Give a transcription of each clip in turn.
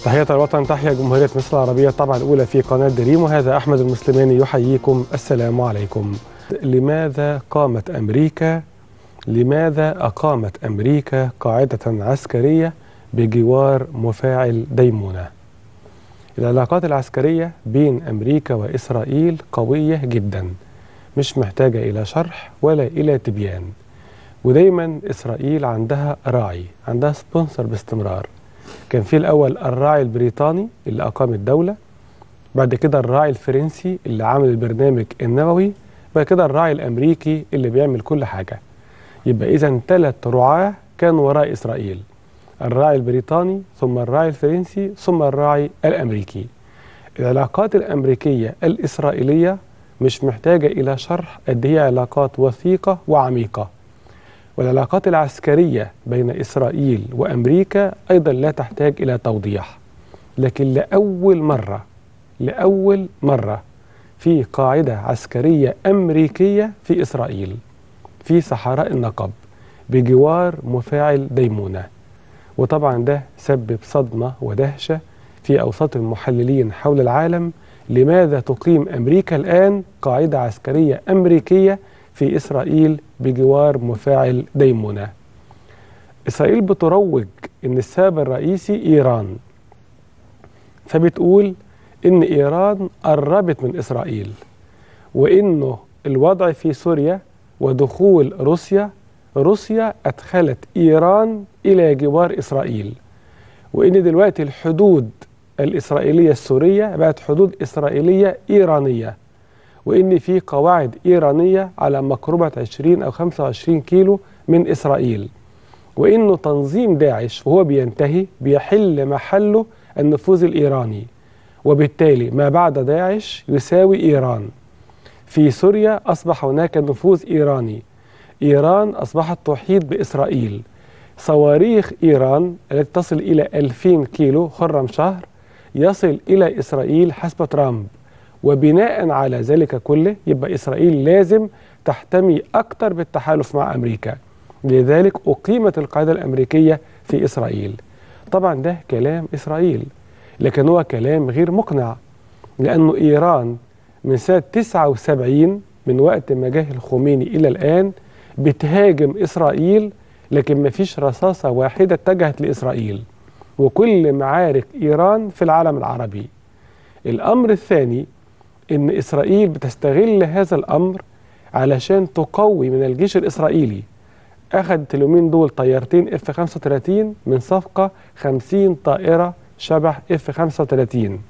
تحية الوطن تحيا جمهورية مصر العربية طبعا الأولى في قناة دريم وهذا أحمد المسلماني يحييكم السلام عليكم لماذا قامت أمريكا لماذا أقامت أمريكا قاعدة عسكرية بجوار مفاعل ديمونة العلاقات العسكرية بين أمريكا وإسرائيل قوية جدا مش محتاجة إلى شرح ولا إلى تبيان ودايما إسرائيل عندها راعي عندها سبونسر باستمرار كان في الأول الراعي البريطاني اللي أقام الدولة بعد كده الراعي الفرنسي اللي عامل البرنامج النووي بعد كده الراعي الأمريكي اللي بيعمل كل حاجة يبقى إذا ثلاث رعاة كانوا وراء إسرائيل الراعي البريطاني ثم الراعي الفرنسي ثم الراعي الأمريكي العلاقات الأمريكية الإسرائيلية مش محتاجة إلى شرح قد هي علاقات وثيقة وعميقة والعلاقات العسكرية بين إسرائيل وأمريكا أيضا لا تحتاج إلى توضيح لكن لأول مرة لأول مرة في قاعدة عسكرية أمريكية في إسرائيل في صحراء النقب بجوار مفاعل ديمونة وطبعا ده سبب صدمة ودهشة في أوساط المحللين حول العالم لماذا تقيم أمريكا الآن قاعدة عسكرية أمريكية في إسرائيل بجوار مفاعل ديمونة إسرائيل بتروج أن السبب الرئيسي إيران فبتقول أن إيران قربت من إسرائيل وأنه الوضع في سوريا ودخول روسيا روسيا أدخلت إيران إلى جوار إسرائيل وإن دلوقتي الحدود الإسرائيلية السورية بقت حدود إسرائيلية إيرانية وإن في قواعد إيرانية على مقربة 20 أو 25 كيلو من إسرائيل وإنه تنظيم داعش وهو بينتهي بيحل محله النفوذ الإيراني وبالتالي ما بعد داعش يساوي إيران في سوريا أصبح هناك نفوذ إيراني إيران أصبحت تحيط بإسرائيل صواريخ إيران التي تصل إلى 2000 كيلو خرم شهر يصل إلى إسرائيل حسب ترامب وبناء على ذلك كله يبقى إسرائيل لازم تحتمي أكثر بالتحالف مع أمريكا لذلك أقيمت القاعدة الأمريكية في إسرائيل طبعا ده كلام إسرائيل لكن هو كلام غير مقنع لأنه إيران من سنة 79 من وقت ما جه الخميني إلى الآن بتهاجم إسرائيل لكن ما فيش رصاصة واحدة اتجهت لإسرائيل وكل معارك إيران في العالم العربي الأمر الثاني إن إسرائيل بتستغل هذا الأمر علشان تقوي من الجيش الإسرائيلي أخذت اليومين دول طيارتين اف 35 من صفقة 50 طائرة شبح اف 35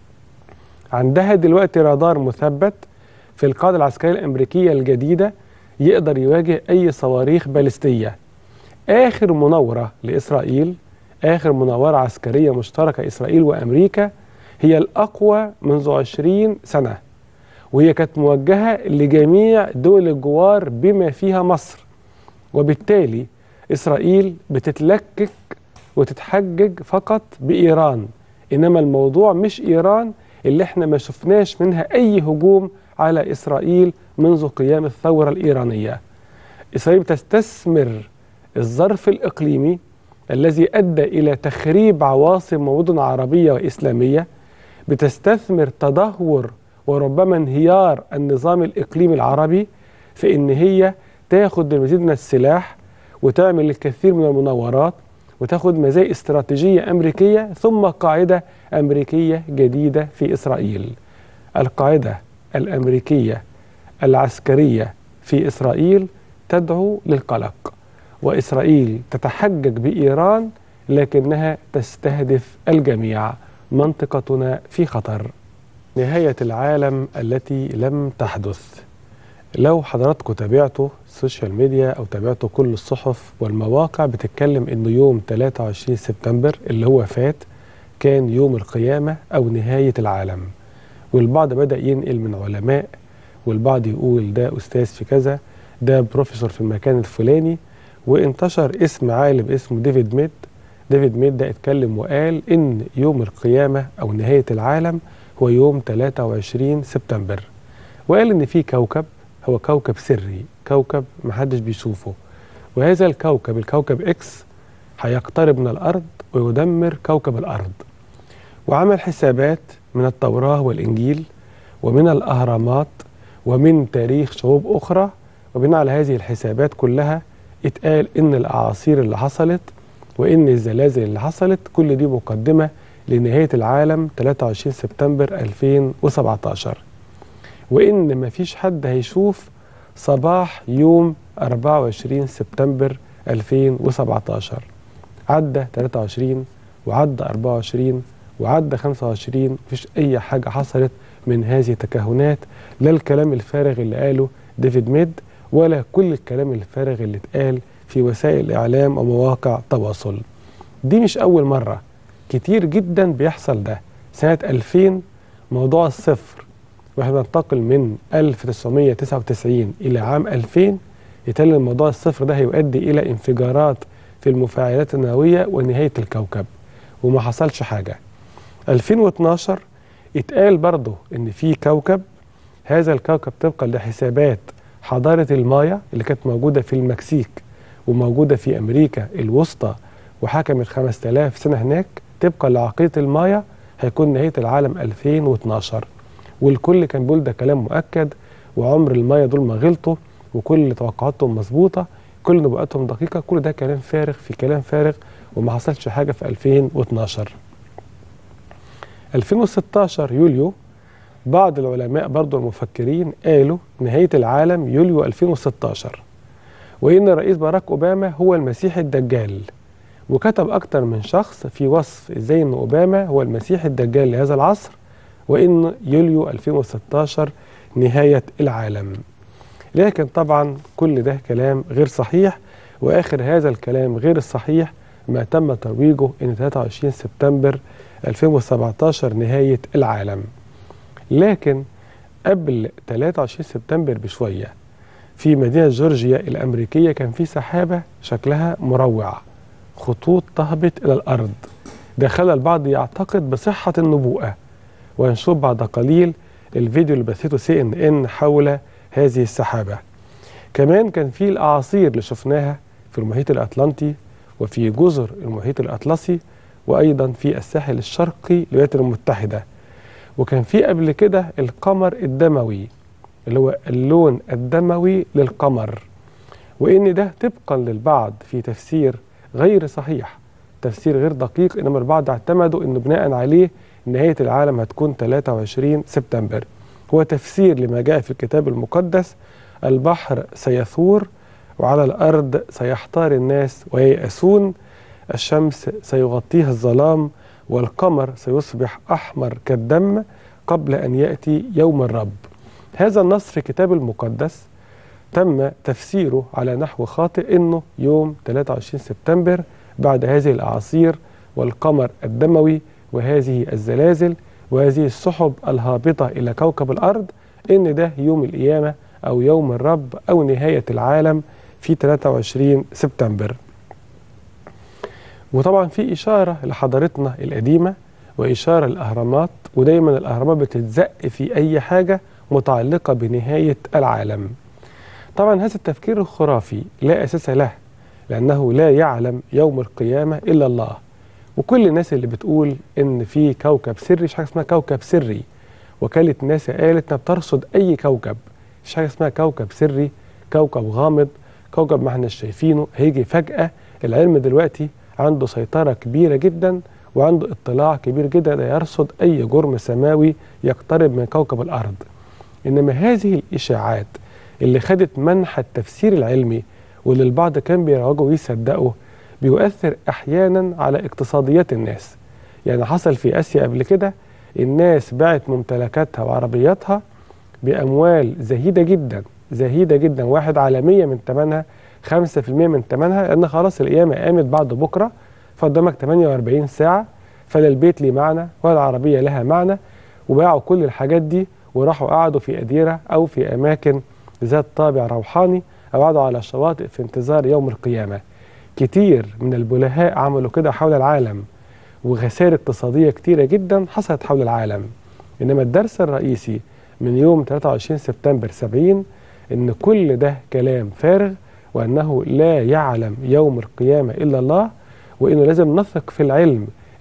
عندها دلوقتي رادار مثبت في القاعدة العسكرية الأمريكية الجديدة يقدر يواجه أي صواريخ باليستية آخر مناورة لإسرائيل آخر مناورة عسكرية مشتركة إسرائيل وأمريكا هي الأقوى منذ 20 سنة وهي كانت موجهة لجميع دول الجوار بما فيها مصر وبالتالي إسرائيل بتتلكك وتتحجج فقط بإيران إنما الموضوع مش إيران اللي احنا ما شفناش منها أي هجوم على إسرائيل منذ قيام الثورة الإيرانية إسرائيل بتستثمر الظرف الإقليمي الذي أدى إلى تخريب عواصم ومدن عربية وإسلامية بتستثمر تدهور وربما انهيار النظام الإقليمي العربي في إن هي تاخد المزيد من السلاح وتعمل الكثير من المناورات وتاخد مزايا استراتيجية أمريكية ثم قاعدة أمريكية جديدة في إسرائيل القاعدة الأمريكية العسكرية في إسرائيل تدعو للقلق وإسرائيل تتحجج بإيران لكنها تستهدف الجميع منطقتنا في خطر نهاية العالم التي لم تحدث لو حضراتكم تابعتوا السوشيال ميديا أو تابعتوا كل الصحف والمواقع بتتكلم إنه يوم 23 سبتمبر اللي هو فات كان يوم القيامة أو نهاية العالم والبعض بدأ ينقل من علماء والبعض يقول ده أستاذ في كذا ده بروفيسور في المكان الفلاني وانتشر اسم عالم اسمه ديفيد ميد ديفيد ميد ده اتكلم وقال ان يوم القيامة او نهاية العالم هو يوم 23 سبتمبر وقال ان في كوكب هو كوكب سري كوكب محدش بيشوفه وهذا الكوكب الكوكب اكس هيقترب من الارض ويدمر كوكب الارض وعمل حسابات من التوراة والإنجيل ومن الأهرامات ومن تاريخ شعوب أخرى وبناء على هذه الحسابات كلها اتقال إن الأعاصير اللي حصلت وإن الزلازل اللي حصلت كل دي مقدمة لنهاية العالم 23 سبتمبر 2017 وإن مفيش حد هيشوف صباح يوم 24 سبتمبر 2017 عدى 23 وعدى 24 وعدى 25 مفيش أي حاجة حصلت من هذه التكهنات لا الكلام الفارغ اللي قاله ديفيد ميد ولا كل الكلام الفارغ اللي اتقال في وسائل الإعلام ومواقع التواصل دي مش أول مرة كتير جدا بيحصل ده سنة 2000 موضوع الصفر واحنا بننتقل من 1999 إلى عام 2000 يتم موضوع الصفر ده هيؤدي إلى انفجارات في المفاعلات النووية ونهاية الكوكب وما حصلش حاجة 2012 اتقال برضه إن في كوكب هذا الكوكب طبقا لحسابات حضارة المايا اللي كانت موجودة في المكسيك وموجودة في أمريكا الوسطى وحكمت 5000 سنة هناك طبقا لعقيدة المايا هيكون نهاية العالم 2012 والكل كان بيقول ده كلام مؤكد وعمر المايا دول ما غلطوا وكل توقعاتهم مظبوطة كل نبوءاتهم دقيقة كل ده كلام فارغ في كلام فارغ وما حصلش حاجة في 2012 2016 يوليو بعض العلماء برضو المفكرين قالوا نهاية العالم يوليو 2016 وإن الرئيس باراك أوباما هو المسيح الدجال وكتب أكتر من شخص في وصف إزاي أن أوباما هو المسيح الدجال لهذا العصر وإن يوليو 2016 نهاية العالم لكن طبعا كل ده كلام غير صحيح وآخر هذا الكلام غير الصحيح ما تم ترويجه إن 23 سبتمبر 2017 نهاية العالم لكن قبل 23 سبتمبر بشوية في مدينة جورجيا الأمريكية كان في سحابة شكلها مروع خطوط تهبط إلى الأرض ده خلى البعض يعتقد بصحة النبوءة وهنشوف بعد قليل الفيديو اللي بثته سي ان ان حول هذه السحابة كمان كان في الأعاصير اللي شفناها في المحيط الأطلنطي وفي جزر المحيط الأطلسي وأيضا في الساحل الشرقي للولايات المتحدة وكان في قبل كده القمر الدموي اللي هو اللون الدموي للقمر وإن ده طبقا للبعض في تفسير غير صحيح تفسير غير دقيق إنما البعض اعتمدوا إنه بناء عليه نهاية العالم هتكون 23 سبتمبر هو تفسير لما جاء في الكتاب المقدس البحر سيثور وعلى الأرض سيحتار الناس وييأسون الشمس سيغطيها الظلام والقمر سيصبح أحمر كالدم قبل أن يأتي يوم الرب هذا النص في الكتاب المقدس تم تفسيره على نحو خاطئ انه يوم 23 سبتمبر بعد هذه الاعاصير والقمر الدموي وهذه الزلازل وهذه السحب الهابطه الى كوكب الارض ان ده يوم القيامه او يوم الرب او نهايه العالم في 23 سبتمبر. وطبعا في اشاره لحضارتنا القديمه واشاره الاهرامات ودايما الاهرامات بتتزق في اي حاجه متعلقه بنهايه العالم. طبعا هذا التفكير الخرافي لا أساس له لأنه لا يعلم يوم القيامة إلا الله وكل الناس اللي بتقول إن في كوكب سري مش حاجة اسمها كوكب سري وكالة ناسا قالت إنها بترصد أي كوكب مش حاجة اسمها كوكب سري كوكب غامض كوكب ما احنا شايفينه هيجي فجأة العلم دلوقتي عنده سيطرة كبيرة جدا وعنده اطلاع كبير جدا يرصد أي جرم سماوي يقترب من كوكب الأرض إنما هذه الإشاعات اللي خدت منحى التفسير العلمي واللي البعض كان بيروجوا ويصدقوا بيؤثر احيانا على اقتصاديات الناس يعني حصل في اسيا قبل كده الناس باعت ممتلكاتها وعربياتها باموال زهيده جدا زهيده جدا واحد عالميه من ثمنها 5% من ثمنها لان خلاص القيامه قامت بعد بكره فقدامك 48 ساعه فلا البيت ليه معنى ولا العربيه لها معنى وباعوا كل الحاجات دي وراحوا قعدوا في اديره او في اماكن ذات طابع روحاني أو قعدوا على الشواطئ في انتظار يوم القيامة كتير من البلهاء عملوا كده حول العالم وخسائر اقتصادية كتيرة جدا حصلت حول العالم إنما الدرس الرئيسي من يوم 23 سبتمبر 70 إن كل ده كلام فارغ وأنه لا يعلم يوم القيامة إلا الله وإنه لازم نثق في العلم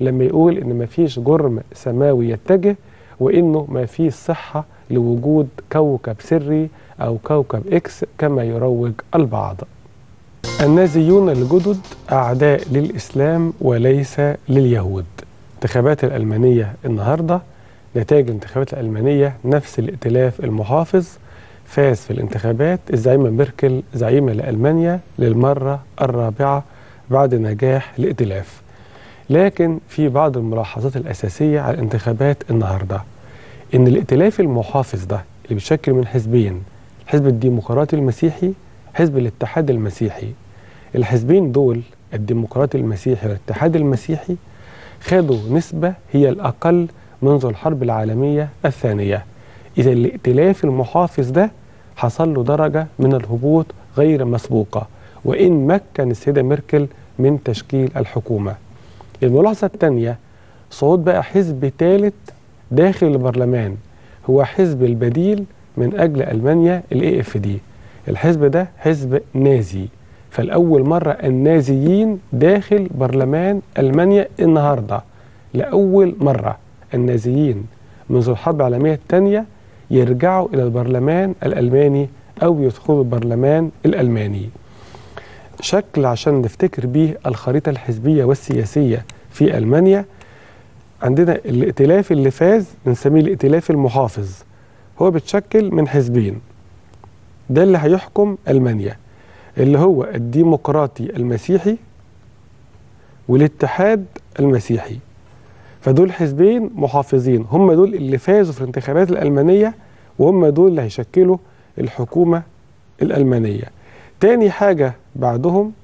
لما يقول ان مفيش جرم سماوي يتجه وانه مفيش صحه لوجود كوكب سري او كوكب اكس كما يروج البعض. النازيون الجدد اعداء للاسلام وليس لليهود. انتخابات الالمانيه النهارده نتائج الانتخابات الالمانيه نفس الائتلاف المحافظ فاز في الانتخابات الزعيمه ميركل زعيمه لالمانيا للمره الرابعه بعد نجاح الائتلاف. لكن في بعض الملاحظات الاساسيه على الانتخابات النهارده. ان الائتلاف المحافظ ده اللي بيتشكل من حزبين الحزب الديمقراطي المسيحي حزب الاتحاد المسيحي الحزبين دول الديمقراطي المسيحي والاتحاد المسيحي خدوا نسبة هي الأقل منذ الحرب العالمية الثانية إذا الائتلاف المحافظ ده حصل له درجة من الهبوط غير مسبوقة وإن مكن السيدة ميركل من تشكيل الحكومة الملاحظة الثانية صعود بقى حزب ثالث داخل البرلمان هو حزب البديل من أجل ألمانيا الاي اف دي الحزب ده حزب نازي فالأول مرة النازيين داخل برلمان ألمانيا النهاردة لأول مرة النازيين منذ الحرب العالمية الثانية يرجعوا إلى البرلمان الألماني أو يدخلوا البرلمان الألماني شكل عشان نفتكر بيه الخريطة الحزبية والسياسية في ألمانيا عندنا الائتلاف اللي فاز بنسميه الائتلاف المحافظ هو بيتشكل من حزبين ده اللي هيحكم ألمانيا اللي هو الديمقراطي المسيحي والاتحاد المسيحي فدول حزبين محافظين هم دول اللي فازوا في الانتخابات الألمانية وهم دول اللي هيشكلوا الحكومة الألمانية تاني حاجة بعدهم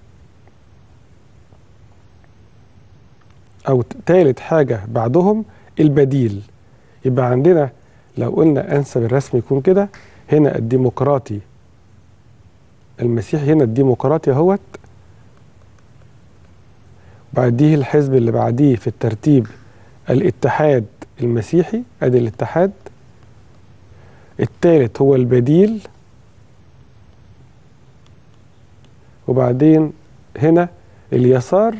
أو ثالث حاجة بعدهم البديل يبقى عندنا لو قلنا أنسب الرسم يكون كده هنا الديمقراطي المسيحي هنا الديمقراطي اهوت بعديه الحزب اللي بعديه في الترتيب الاتحاد المسيحي ادي الاتحاد الثالث هو البديل وبعدين هنا اليسار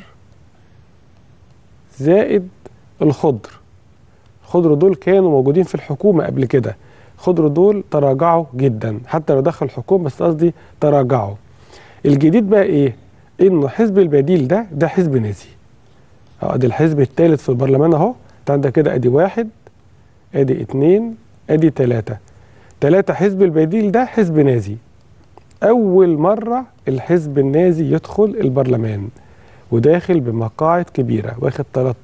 زائد الخضر الخضر دول كانوا موجودين في الحكومة قبل كده الخضر دول تراجعوا جدا حتى لو دخل الحكومة بس قصدي تراجعوا الجديد بقى ايه انه حزب البديل ده ده حزب نازي اه ادي الحزب الثالث في البرلمان اهو انت عندك كده ادي واحد ادي اتنين ادي تلاتة تلاتة حزب البديل ده حزب نازي اول مرة الحزب النازي يدخل البرلمان وداخل بمقاعد كبيرة واخد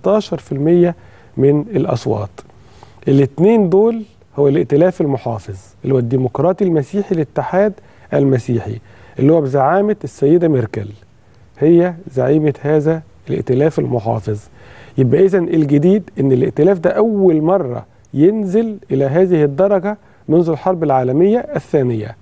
13% من الأصوات الاثنين دول هو الائتلاف المحافظ اللي هو الديمقراطي المسيحي الاتحاد المسيحي اللي هو بزعامة السيدة ميركل هي زعيمة هذا الائتلاف المحافظ يبقى إذا الجديد إن الائتلاف ده أول مرة ينزل إلى هذه الدرجة منذ الحرب العالمية الثانية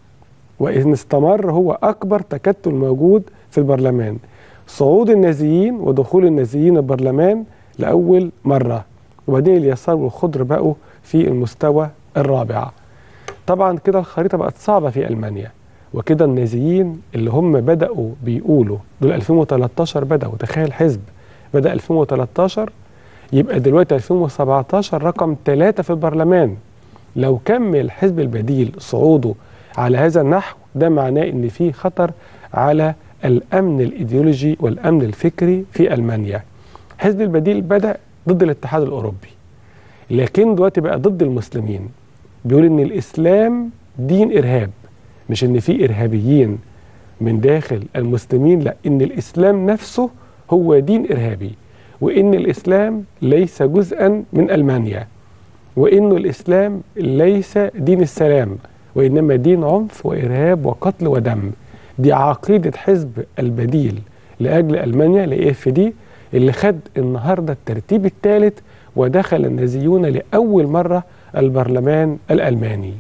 وإن استمر هو أكبر تكتل موجود في البرلمان صعود النازيين ودخول النازيين البرلمان لأول مرة وبعدين اليسار والخضر بقوا في المستوى الرابع طبعا كده الخريطة بقت صعبة في ألمانيا وكده النازيين اللي هم بدأوا بيقولوا دول 2013 بدأوا تخيل حزب بدأ 2013 يبقى دلوقتي 2017 رقم ثلاثة في البرلمان لو كمل حزب البديل صعوده على هذا النحو ده معناه ان في خطر على الامن الايديولوجي والامن الفكري في المانيا. حزب البديل بدا ضد الاتحاد الاوروبي. لكن دلوقتي بقى ضد المسلمين. بيقول ان الاسلام دين ارهاب مش ان في ارهابيين من داخل المسلمين لا ان الاسلام نفسه هو دين ارهابي وان الاسلام ليس جزءا من المانيا وانه الاسلام ليس دين السلام وانما دين عنف وارهاب وقتل ودم دي عقيده حزب البديل لاجل المانيا لاي اف دي اللي خد النهارده الترتيب الثالث ودخل النازيون لاول مره البرلمان الالماني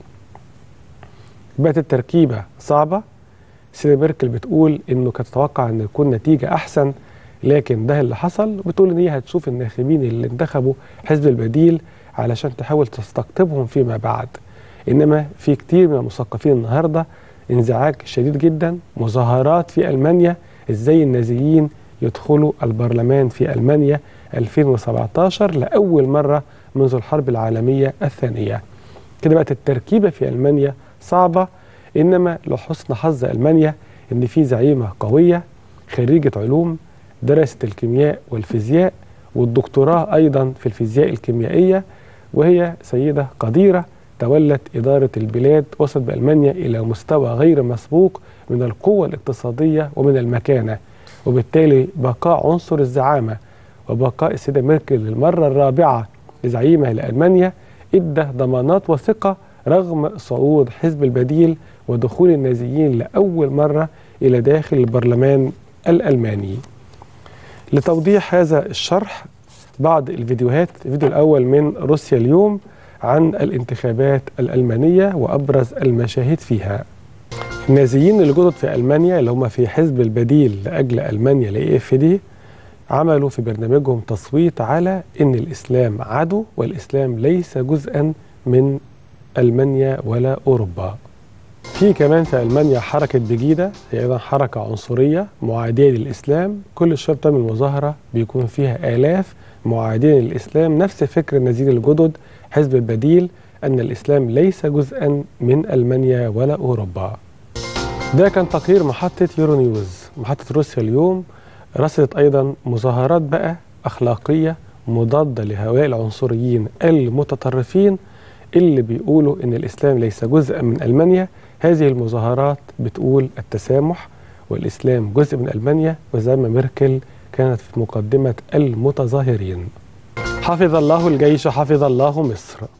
بقت التركيبه صعبه سيدي ميركل بتقول انه كانت تتوقع ان يكون نتيجه احسن لكن ده اللي حصل بتقول ان هي هتشوف الناخبين اللي انتخبوا حزب البديل علشان تحاول تستقطبهم فيما بعد انما في كتير من المثقفين النهارده انزعاج شديد جدا مظاهرات في المانيا ازاي النازيين يدخلوا البرلمان في المانيا 2017 لأول مرة منذ الحرب العالمية الثانية كده بقت التركيبة في ألمانيا صعبة إنما لحسن حظ ألمانيا إن في زعيمة قوية خريجة علوم درست الكيمياء والفيزياء والدكتوراه أيضا في الفيزياء الكيميائية وهي سيدة قديرة تولت إدارة البلاد وصلت بألمانيا إلى مستوى غير مسبوق من القوة الاقتصادية ومن المكانة وبالتالي بقاء عنصر الزعامة وبقاء السيدة ميركل للمرة الرابعة زعيمة لألمانيا ادى ضمانات وثقة رغم صعود حزب البديل ودخول النازيين لأول مرة إلى داخل البرلمان الألماني لتوضيح هذا الشرح بعض الفيديوهات الفيديو الأول من روسيا اليوم عن الانتخابات الألمانية وأبرز المشاهد فيها النازيين اللي جدد في ألمانيا اللي هم في حزب البديل لأجل ألمانيا ل اف دي عملوا في برنامجهم تصويت على أن الإسلام عدو والإسلام ليس جزءا من ألمانيا ولا أوروبا في كمان في ألمانيا حركة بجيدة هي أيضا حركة عنصرية معادية للإسلام كل شهر تعمل مظاهرة بيكون فيها آلاف معادين للإسلام نفس فكر النازيين الجدد حزب البديل أن الإسلام ليس جزءا من ألمانيا ولا أوروبا ده كان تقرير محطة يورو نيوز محطة روسيا اليوم رصدت أيضا مظاهرات بقى أخلاقية مضادة لهؤلاء العنصريين المتطرفين اللي بيقولوا ان الاسلام ليس جزءا من المانيا هذه المظاهرات بتقول التسامح والاسلام جزء من المانيا وزي ما ميركل كانت في مقدمه المتظاهرين حفظ الله الجيش حفظ الله مصر